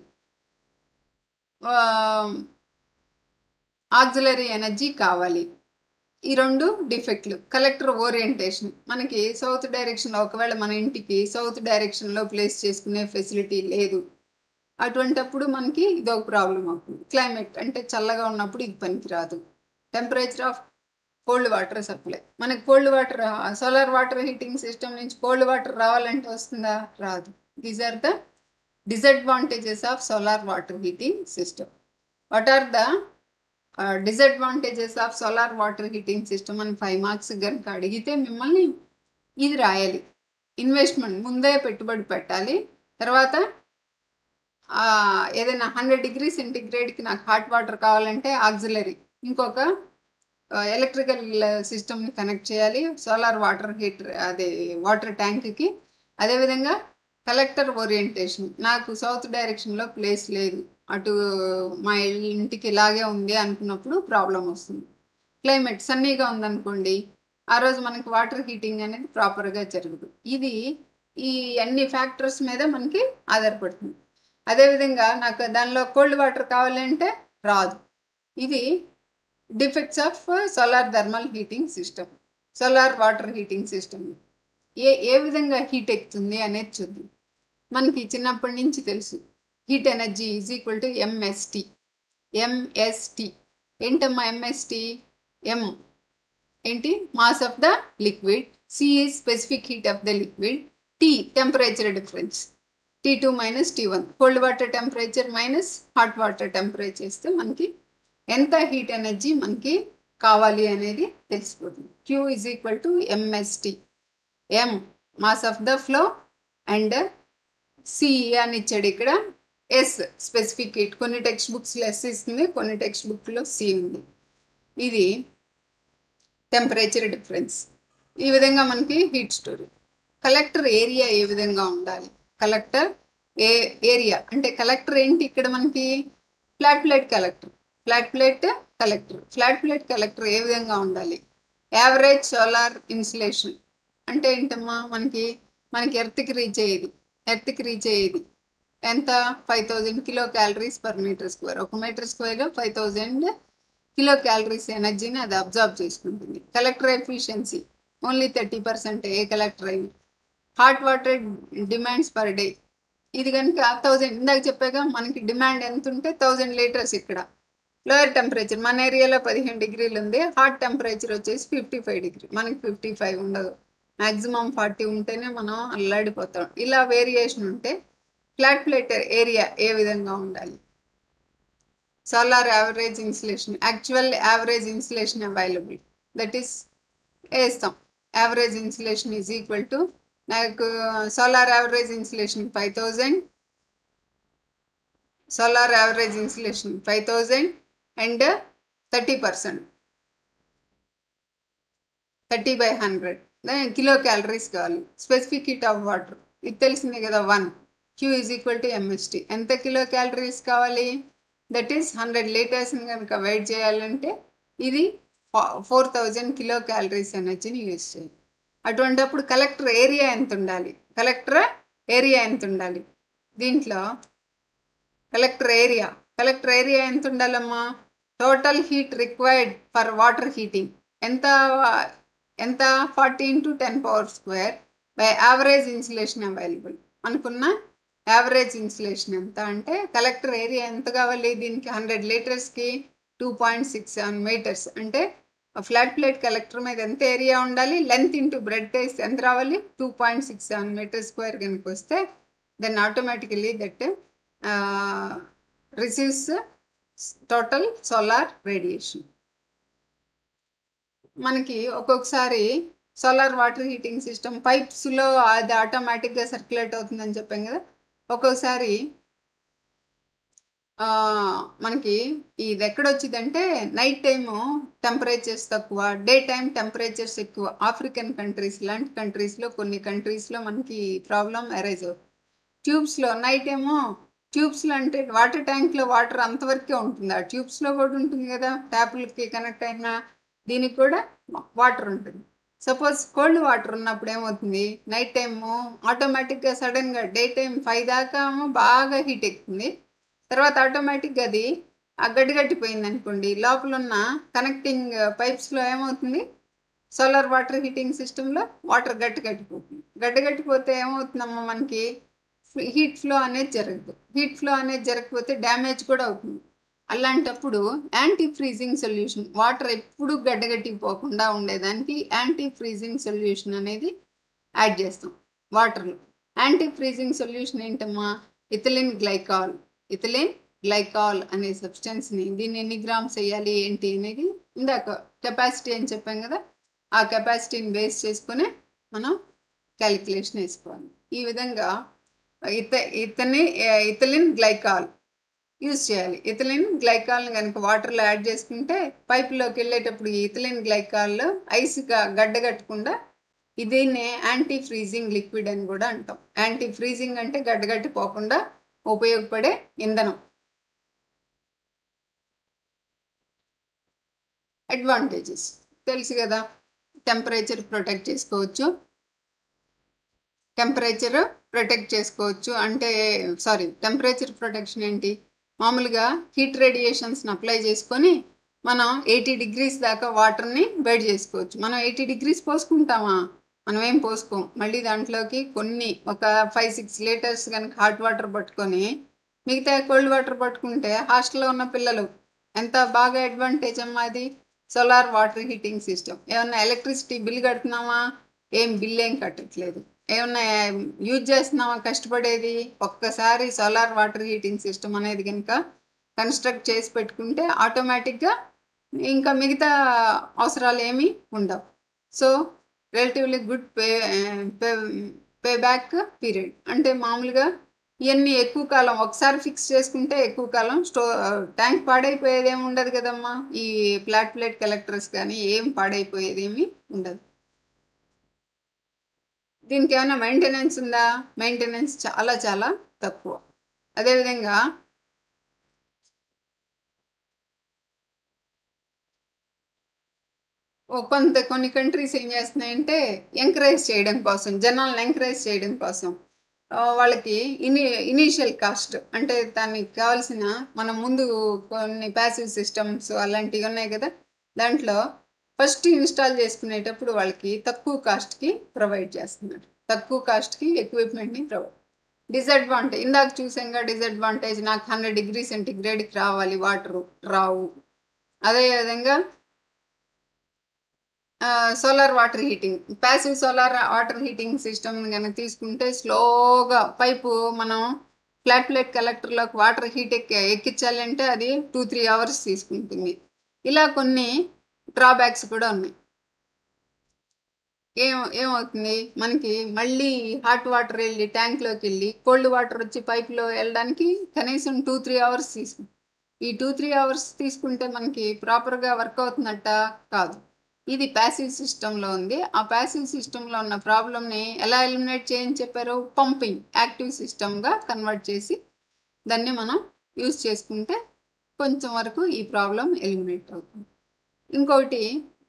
ఆక్సిలరీ ఎనర్జీ కావాలి ఈ రెండు డిఫెక్ట్లు కలెక్టర్ ఓరియంటేషన్ మనకి సౌత్ డైరెక్షన్లో ఒకవేళ మన ఇంటికి సౌత్ డైరెక్షన్లో ప్లేస్ చేసుకునే ఫెసిలిటీ లేదు అటువంటప్పుడు మనకి ఇది ఒక ప్రాబ్లం అవుతుంది క్లైమేట్ అంటే చల్లగా ఉన్నప్పుడు ఇది పనికిరాదు temperature of cold water supply మనకి cold water solar water heating system నుంచి కోల్డ్ వాటర్ రావాలంటే వస్తుందా రాదు these are the disadvantages of solar water heating system what are the disadvantages of solar water heating system అని ఫైవ్ మార్క్స్ కనుక అడిగితే మిమ్మల్ని ఇది రాయాలి ఇన్వెస్ట్మెంట్ ముందే పెట్టుబడి పెట్టాలి తర్వాత ఏదైనా హండ్రెడ్ డిగ్రీ సెంటిగ్రేడ్కి నాకు హాట్ వాటర్ కావాలంటే ఆక్సిలరీ ఇంకొక ఎలక్ట్రికల్ సిస్టమ్ని కనెక్ట్ చేయాలి సోలార్ వాటర్ హీటర్ అదే వాటర్ ట్యాంక్కి అదేవిధంగా కలెక్టర్ ఓరియంటేషన్ నాకు సౌత్ డైరెక్షన్లో ప్లేస్ లేదు అటు మా ఇంటికి ఇలాగే ఉంది అనుకున్నప్పుడు ప్రాబ్లం వస్తుంది క్లైమేట్ సన్నీగా ఉందనుకోండి ఆ రోజు మనకి వాటర్ హీటింగ్ అనేది ప్రాపర్గా జరగదు ఇది ఈ అన్ని ఫ్యాక్టర్స్ మీద మనకి ఆధారపడుతుంది అదేవిధంగా నాకు దానిలో కోల్డ్ వాటర్ కావాలంటే రాదు ఇది defects of solar thermal heating system solar water heating system ఏ ఏ విధంగా హీట్ ఎక్కుతుంది అనేది చూద్దాం మనకి చిన్నప్పటి నుంచి తెలుసు heat energy is equal to MST MST ఏంటమ్మా ఎంఎస్టి ఎం ఏంటి mass of the liquid C is specific heat of the liquid T temperature difference T two minus T one cold water temperature minus hot water temperature ఇస్తే మనకి ఎంత హీట్ ఎనర్జీ మనకి కావాలి అనేది తెలిసిపోతుంది Q is equal to MST M mass of the flow and C అని ఇచ్చాడు ఇక్కడ ఎస్ స్పెసిఫిక్ హీట్ కొన్ని టెక్స్ట్ బుక్స్లో ఎస్ ఇస్తుంది కొన్ని టెక్స్ట్ బుక్లో సి ఉంది ఇది టెంపరేచర్ డిఫరెన్స్ ఈ విధంగా మనకి హీట్ స్టోరీ కలెక్టర్ ఏరియా ఏ విధంగా ఉండాలి కలెక్టర్ ఏ ఏరియా అంటే కలెక్టర్ ఏంటి ఇక్కడ మనకి flat plate collector flat plate collector flat plate collector ఏ విధంగా ఉండాలి యావరేజ్ సోలార్ ఇన్సులేషన్ అంటే ఏంటమ్మా మనకి మనకి ఎర్త్కి రీచ్ అయ్యేది ఎర్త్కి రీచ్ అయ్యేది ఎంత five thousand kilo calories per metre square ఒక మీటర్ స్క్వేర్లో ఫైవ్ థౌజండ్ కిలో క్యాలరీస్ ఎనర్జీని అది అబ్జార్బ్ చేసుకుంటుంది collector efficiency only thirty percent ఏ కలెక్టర్ అయినా hot water demands per day ఇది కనుక థౌజండ్ ఇందాక చెప్పాక మనకి డిమాండ్ ఎంత ఉంటే థౌజండ్ లీటర్స్ ఇక్కడ లోయర్ టెంపరేచర్ మన ఏరియాలో పదిహేను డిగ్రీలు ఉంది హాట్ టెంపరేచర్ వచ్చేసి ఫిఫ్టీ ఫైవ్ డిగ్రీ మనకి ఫిఫ్టీ ఫైవ్ ఉండదు మ్యాక్సిమం ఫార్టీ ఉంటేనే మనం అల్లాడిపోతాం ఇలా వేరియేషన్ ఉంటే ఫ్లాట్ ప్లేట్ ఏరియా ఏ విధంగా ఉండాలి solar average insulation actual average insulation available that is వేస్తాం average insulation is equal to నాకు solar average insulation five thousand solar average insulation five thousand and thirty percent thirty by hundred kilo calories కావాలి స్పెసిఫిక్ హీట్ ఆఫ్ వాటర్ ఇది తెలిసిందే కదా one Q is equal to MST ఎంత కిలో క్యాలరీస్ కావాలి దట్ ఈస్ హండ్రెడ్ లీటర్స్ని కనుక వెయిట్ చేయాలంటే ఇది ఫోర్ థౌజండ్ కిలో క్యాలరీస్ ఎనర్జీని యూజ్ చేయాలి అటువంటిప్పుడు కలెక్టర్ ఏరియా ఎంత ఉండాలి కలెక్టర్ ఏరియా ఎంత ఉండాలి దీంట్లో కలెక్టర్ ఏరియా కలెక్టర్ ఏరియా ఎంత ఉండాలమ్మా total heat required for water heating ఎంత ఎంత forty into ten power square by average insulation available అనుకున్న యావరేజ్ ఇన్సులేషన్ ఎంత అంటే కలెక్టర్ ఏరియా ఎంత కావాలి దీనికి హండ్రెడ్ లీటర్స్కి two point six seven metres అంటే ఫ్లాట్ ప్లేట్ కలెక్టర్ మీద ఎంత ఏరియా ఉండాలి లెంత్ ఇంటూ బ్రెడ్ టేస్ట్ ఎంత రావాలి two point six seven metre square కనుక వస్తే then automatically that receives total solar radiation మనకి ఒక్కొక్కసారి సోలార్ వాటర్ హీటింగ్ సిస్టమ్ పైప్స్లో అది ఆటోమేటిక్గా సర్క్యులేట్ అవుతుందని చెప్పాం కదా ఒక్కొక్కసారి మనకి ఇది ఎక్కడ వచ్చిందంటే నైట్ టైము టెంపరేచర్స్ తక్కువ డే టైం టెంపరేచర్స్ ఎక్కువ ఆఫ్రికన్ కంట్రీస్ లాంటి కంట్రీస్లో కొన్ని కంట్రీస్లో మనకి ప్రాబ్లం అరైజ్ అవుతుంది ట్యూబ్స్లో నైట్ ఏమో ట్యూబ్స్లో అంటే వాటర్ ట్యాంక్లో వాటర్ అంతవరకే ఉంటుంది ఆ ట్యూబ్స్లో కూడా ఉంటుంది కదా ట్యాపులకి కనెక్ట్ అయిన దీనికి కూడా వాటర్ ఉంటుంది సపోజ్ కోల్డ్ వాటర్ ఉన్నప్పుడు ఏమవుతుంది నైట్ టైము ఆటోమేటిక్గా సడన్గా డే టైం ఫైవ్ దాకా బాగా హీట్ ఎక్కుతుంది తర్వాత ఆటోమేటిక్గా అది ఆ గడ్డిగట్టిపోయింది అనుకోండి లోపల ఉన్న కనెక్టింగ్ పైప్స్లో ఏమవుతుంది సోలార్ వాటర్ హీటింగ్ సిస్టంలో వాటర్ గట్టి గట్టిపోతుంది గడ్డి గట్టిపోతే ఏమవుతుందమ్మా మనకి హీట్ ఫ్లో అనేది జరగదు హీట్ ఫ్లో అనేది జరగకపోతే డ్యామేజ్ కూడా అవుతుంది అలాంటప్పుడు యాంటీ ఫ్రీజింగ్ సొల్యూషన్ వాటర్ ఎప్పుడు గడ్డగట్టిపోకుండా ఉండేదానికి యాంటీ ఫ్రీజింగ్ సొల్యూషన్ అనేది యాడ్ చేస్తాం వాటర్లో యాంటీ ఫ్రీజింగ్ సొల్యూషన్ ఏంటమ్మా ఇథిలిన్ గ్లైకాల్ ఇథిలిన్ గ్లైకాల్ అనే సబ్స్టెన్స్ని దీన్ని ఎన్ని గ్రామ్స్ వేయాలి ఏంటి అనేది ఇందాక కెపాసిటీ అని చెప్పాం కదా ఆ కెపాసిటీని బేస్ చేసుకుని మనం క్యాలిక్యులేషన్ వేసుకోవాలి ఈ విధంగా ఇత ఇతని ఇథిలిన్ గ్లైకాల్ యూజ్ చేయాలి ఇథిలిన్ గ్లైకాల్ని కనుక వాటర్లో యాడ్ చేసుకుంటే పైపులోకి వెళ్ళేటప్పుడు ఈ ఇథిలిన్ గ్లైకాల్ ఐస్గా గడ్డగట్టకుండా దీన్నే యాంటీ ఫ్రీజింగ్ లిక్విడ్ అని కూడా అంటాం యాంటీ ఫ్రీజింగ్ అంటే గడ్డగట్టిపోకుండా ఉపయోగపడే ఇంధనం అడ్వాంటేజెస్ తెలుసు కదా టెంపరేచర్ ప్రొటెక్ట్ చేసుకోవచ్చు టెంపరేచర్ ప్రొటెక్ట్ చేసుకోవచ్చు అంటే సారీ టెంపరేచర్ ప్రొటెక్షన్ ఏంటి మామూలుగా హీట్ రేడియేషన్స్ని అప్లై చేసుకొని మనం ఎయిటీ డిగ్రీస్ దాకా వాటర్ని వేడి చేసుకోవచ్చు మనం ఎయిటీ డిగ్రీస్ పోసుకుంటామా మనం ఏం పోసుకోం మళ్ళీ దాంట్లోకి కొన్ని ఒక ఫైవ్ సిక్స్ లీటర్స్ కనుక హాట్ వాటర్ పట్టుకొని మిగతా కోల్డ్ వాటర్ పట్టుకుంటే హాస్టల్లో ఉన్న పిల్లలు ఎంత బాగా అడ్వాంటేజ్ అమ్మా అది సోలార్ వాటర్ హీటింగ్ సిస్టమ్ ఏమన్నా ఎలక్ట్రిసిటీ బిల్ కడుతున్నామా ఏం బిల్ ఏం కట్టట్లేదు ఏమన్నా యూజ్ చేస్తున్నామా కష్టపడేది ఒక్కసారి సోలార్ వాటర్ హీటింగ్ సిస్టమ్ అనేది కనుక కన్స్ట్రక్ట్ చేసి పెట్టుకుంటే ఆటోమేటిక్గా ఇంకా మిగతా అవసరాలు ఏమీ ఉండవు so relatively good pay pay pay back period అంటే మామూలుగా ఇవన్నీ ఎక్కువ కాలం ఒకసారి ఫిక్స్ చేసుకుంటే ఎక్కువ కాలం స్టో ట్యాంక్ పాడైపోయేది ఏమి ఉండదు కదమ్మా ఈ ఫ్లాట్ ప్లేట్ కలెక్టర్స్ కానీ ఏం పాడైపోయేది ఏమి ఉండదు దీనికి ఏమైనా మెయింటెనెన్స్ ఉందా మెయింటెనెన్స్ చాలా చాలా తక్కువ అదేవిధంగా ఓ కొంత కొన్ని కంట్రీస్ ఏం చేస్తున్నాయంటే ఎంకరేజ్ చేయడం కోసం జనాలను ఎంకరేజ్ చేయడం కోసం ఆ, వాళ్ళకి ఇని ఇనీషియల్ కాస్ట్ అంటే దానికి కావాల్సిన మనం ముందు కొన్ని ప్యాసివ్ సిస్టమ్స్ అలాంటివి ఉన్నాయి కదా దాంట్లో ఫస్ట్ ఇన్స్టాల్ చేసుకునేటప్పుడు వాళ్ళకి తక్కువ కాస్ట్కి ప్రొవైడ్ చేస్తున్నారు తక్కువ కాస్ట్కి ఎక్విప్మెంట్ని ప్రొవైడ్ డిసడ్వాంటేజ్ ఇందాక చూసాంగా డిసడ్వాంటేజ్ నాకు హండ్రెడ్ డిగ్రీ సెంటిగ్రేడ్కి రావాలి వాటరు రావు అదేవిధంగా solar water heating passive solar water heating system కనుక తీసుకుంటే స్లోగా పైపు మనం ఫ్లాట్ ప్లేట్ కలెక్టర్లోకి వాటర్ హీట్ ఎక్కి ఎక్కించాలంటే అది టూ త్రీ అవర్స్ తీసుకుంటుంది ఇలా కొన్ని డ్రాబ్యాక్స్ కూడా ఉన్నాయి ఏం ఏమవుతుంది మనకి మళ్ళీ హాట్ వాటర్ వెళ్ళి ట్యాంక్లోకి వెళ్ళి కోల్డ్ వాటర్ వచ్చి పైప్లో వెళ్ళడానికి కనీసం టూ త్రీ అవర్స్ తీసుకుంటుంది ఈ టూ త్రీ అవర్స్ తీసుకుంటే మనకి ప్రాపర్గా వర్క్ అవుతున్నట్ట కాదు ఇది ప్యాసివ్ సిస్టంలో ఉంది ఆ ప్యాసివ్ సిస్టంలో ఉన్న ప్రాబ్లమ్ని ఎలా ఎలిమినేట్ చేయని చెప్పారు పంపింగ్ యాక్టివ్ సిస్టమ్గా కన్వర్ట్ చేసి దాన్ని మనం యూజ్ చేసుకుంటే కొంచెం వరకు ఈ ప్రాబ్లం ఎలిమినేట్ అవుతుంది ఇంకొకటి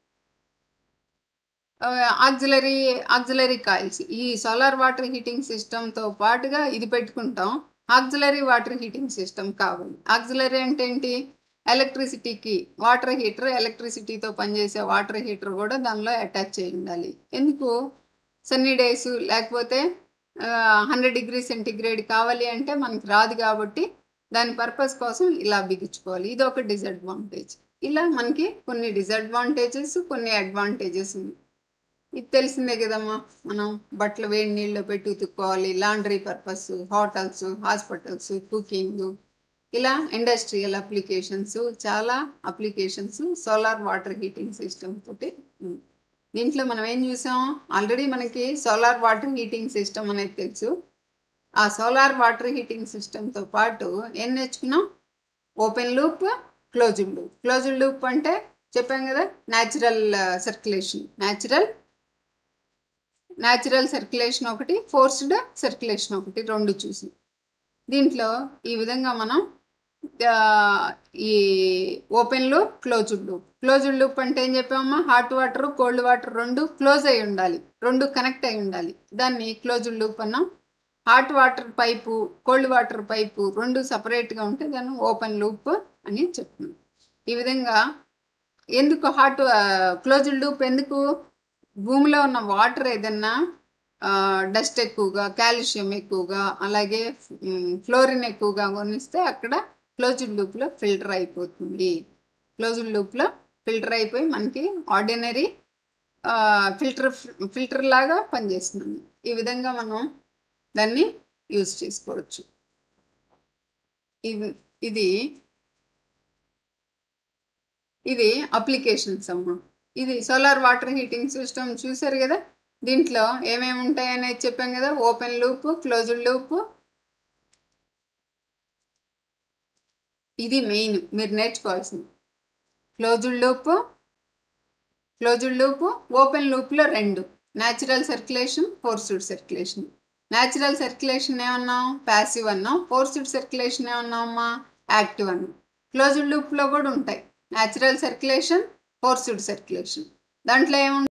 ఆక్సిలరీ ఆక్సిలరీ కాయిల్స్ ఈ సోలార్ వాటర్ హీటింగ్ సిస్టమ్తో పాటుగా ఇది పెట్టుకుంటాం ఆక్సిలరీ వాటర్ హీటింగ్ సిస్టమ్ కావాలి ఆక్సిలరీ అంటే ఏంటి ఎలక్ట్రిసిటీకి వాటర్ హీటర్ ఎలక్ట్రిసిటీతో పనిచేసే వాటర్ హీటర్ కూడా దానిలో అటాచ్ చేయి ఉండాలి ఎందుకు సన్నీ డేస్ లేకపోతే హండ్రెడ్ డిగ్రీ సెంటిగ్రేడ్ కావాలి అంటే మనకి రాదు కాబట్టి దాని పర్పస్ కోసం ఇలా బిగించుకోవాలి ఇది ఒక డిసడ్వాంటేజ్ ఇలా మనకి కొన్ని డిసడ్వాంటేజెస్ కొన్ని అడ్వాంటేజెస్ ఉన్నాయి ఇది తెలిసిందే కదమ్మా మనం బట్టలు వేడి నీళ్ళలో పెట్టి ఉతుక్కోవాలి laundry purpose hotels hospitals cooking ఇలా ఇండస్ట్రియల్ అప్లికేషన్స్ చాలా applications solar water heating system తోటి ఉంది. దీంట్లో మనం ఏం చూసాం ఆల్రెడీ మనకి సోలార్ వాటర్ హీటింగ్ సిస్టమ్ అనేది తెలుసు ఆ సోలార్ వాటర్ హీటింగ్ సిస్టమ్తో పాటు ఏం నేర్చుకున్నాం open loop closed loop closed loop అంటే చెప్పాం కదా natural circulation natural natural circulation ఒకటి ఫోర్స్డ్ సర్క్యులేషన్ ఒకటి రెండు చూసి దీంట్లో ఈ విధంగా మనం ఆ, ఈ open loop closed loop closed loop అంటే ఏం చెప్పామమ్మా హాట్ వాటర్ కోల్డ్ వాటర్ రెండు క్లోజ్ అయి ఉండాలి రెండు కనెక్ట్ అయి ఉండాలి దాన్ని క్లోజ్డ్ లూప్ అన్నాం hot water pipe cold water pipe రెండు సపరేట్గా ఉంటే దాన్ని ఓపెన్ లూప్ అని చెప్తున్నాం ఈ విధంగా ఎందుకు హాట్ క్లోజ్డ్ లూప్ ఎందుకు భూమిలో ఉన్న వాటర్ ఏదన్నా డస్ట్ ఎక్కువగా కాల్షియం ఎక్కువగా అలాగే ఫ్లోరిన్ ఎక్కువగా కొనిస్తే అక్కడ క్లోజ్డ్ లూప్లో ఫిల్టర్ అయిపోతుంది క్లోజ్డ్ లూప్లో ఫిల్టర్ అయిపోయి మనకి ఆర్డినరీ ఫిల్టర్ ఫిల్టర్ లాగా పనిచేస్తుంది ఈ విధంగా మనం దాన్ని యూజ్ చేసుకోవచ్చు ఇది ఇది ఇది అప్లికేషన్స్ అమ్మా ఇది సోలార్ వాటర్ హీటింగ్ సిస్టమ్ చూసారు కదా దీంట్లో ఏమేమి ఉంటాయి అనేది చెప్పాం కదా ఓపెన్ లూప్ క్లోజ్డ్ లూప్ ఇది మెయిన్ మీరు నేర్చుకోవాల్సింది closed loop closed loop open లూప్లో రెండు natural circulation forced circulation natural circulation ఏమన్నాం ప్యాసివ్ అన్నాం ఫోర్స్డ్ సర్క్యులేషన్ ఏమన్నామమ్మా యాక్టివ్ అన్నాం క్లోజ్డ్ లూప్లో కూడా ఉంటాయి న్యాచురల్ సర్క్యులేషన్ ఫోర్స్డ్ సర్క్యులేషన్ దాంట్లో ఏముంటుంది